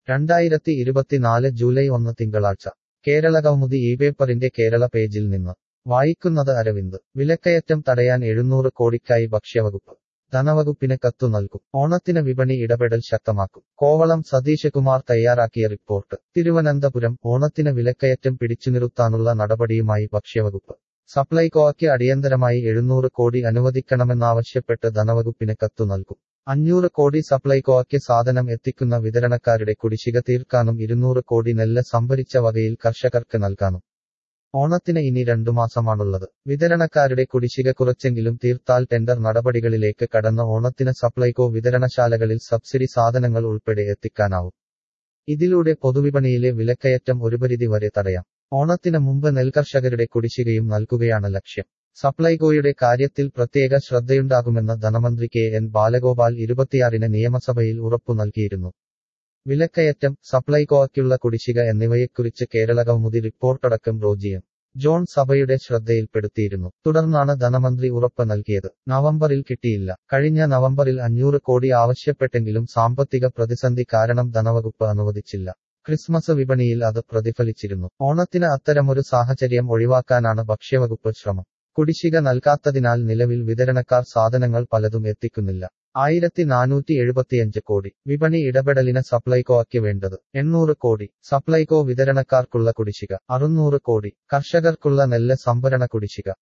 രണ്ടായിരത്തി ഇരുപത്തിനാല് ജൂലൈ ഒന്ന് തിങ്കളാഴ്ച കേരളകൗമുദി ഈ പേപ്പറിന്റെ കേരള പേജിൽ നിന്ന് വായിക്കുന്നത് അരവിന്ദ് വിലക്കയറ്റം തടയാൻ എഴുന്നൂറ് കോടിക്കായി ഭക്ഷ്യവകുപ്പ് ധനവകുപ്പിന് കത്തു നൽകും ഓണത്തിന് വിപണി ഇടപെടൽ ശക്തമാക്കും കോവളം സതീഷ് കുമാർ തയ്യാറാക്കിയ റിപ്പോർട്ട് തിരുവനന്തപുരം ഓണത്തിന് വിലക്കയറ്റം പിടിച്ചുനിർത്താനുള്ള നടപടിയുമായി ഭക്ഷ്യവകുപ്പ് സപ്ലൈകോയ്ക്ക് അടിയന്തരമായി എഴുന്നൂറ് കോടി അനുവദിക്കണമെന്നാവശ്യപ്പെട്ട് ധനവകുപ്പിന് കത്തു നൽകും അഞ്ഞൂറ് കോടി സപ്ലൈകോയ്ക്ക് സാധനം എത്തിക്കുന്ന വിതരണക്കാരുടെ കുടിശ്ശിക തീർക്കാനും ഇരുന്നൂറ് കോടി നെല്ല് സംഭരിച്ച വകയിൽ കർഷകർക്ക് നൽകാനും ഓണത്തിന് ഇനി രണ്ടു മാസമാണുള്ളത് വിതരണക്കാരുടെ കുടിശ്ശിക കുറച്ചെങ്കിലും തീർത്താൽ ടെൻഡർ നടപടികളിലേക്ക് കടന്ന ഓണത്തിന് സപ്ലൈകോ വിതരണശാലകളിൽ സബ്സിഡി സാധനങ്ങൾ ഉൾപ്പെടെ എത്തിക്കാനാവും ഇതിലൂടെ പൊതുവിപണിയിലെ വിലക്കയറ്റം ഒരുപരിധി വരെ തടയാം ഓണത്തിന് മുമ്പ് നെൽകർഷകരുടെ കുടിശ്ശികയും നൽകുകയാണ് ലക്ഷ്യം സപ്ലൈകോയുടെ കാര്യത്തിൽ പ്രത്യേക ശ്രദ്ധയുണ്ടാകുമെന്ന് ധനമന്ത്രി കെ എൻ ബാലഗോപാൽ ഇരുപത്തിയാറിന് നിയമസഭയിൽ ഉറപ്പു നൽകിയിരുന്നു വിലക്കയറ്റം സപ്ലൈകോയ്ക്കുള്ള കുടിശ്ശിക എന്നിവയെക്കുറിച്ച് കേരള കൗമുദി റിപ്പോർട്ടടക്കം റോജിയം ജോൺ സഭയുടെ ശ്രദ്ധയിൽപ്പെടുത്തിയിരുന്നു തുടർന്നാണ് ധനമന്ത്രി ഉറപ്പ് നൽകിയത് നവംബറിൽ കിട്ടിയില്ല കഴിഞ്ഞ നവംബറിൽ അഞ്ഞൂറ് കോടി ആവശ്യപ്പെട്ടെങ്കിലും സാമ്പത്തിക പ്രതിസന്ധി കാരണം ധനവകുപ്പ് അനുവദിച്ചില്ല ക്രിസ്മസ് വിപണിയിൽ അത് പ്രതിഫലിച്ചിരുന്നു ഓണത്തിന് അത്തരമൊരു സാഹചര്യം ഒഴിവാക്കാനാണ് ഭക്ഷ്യവകുപ്പ് ശ്രമം കുടിശ്ശിക നൽകാത്തതിനാൽ നിലവിൽ വിതരണക്കാർ സാധനങ്ങൾ പലതും എത്തിക്കുന്നില്ല ആയിരത്തി നാനൂറ്റി എഴുപത്തിയഞ്ച് കോടി വിപണി ഇടപെടലിന് സപ്ലൈകോയ്ക്ക് വേണ്ടത് എണ്ണൂറ് കോടി സപ്ലൈകോ വിതരണക്കാർക്കുള്ള കുടിശ്ശിക അറുന്നൂറ് കോടി കർഷകർക്കുള്ള നെല്ല് സംഭരണ കുടിശ്ശിക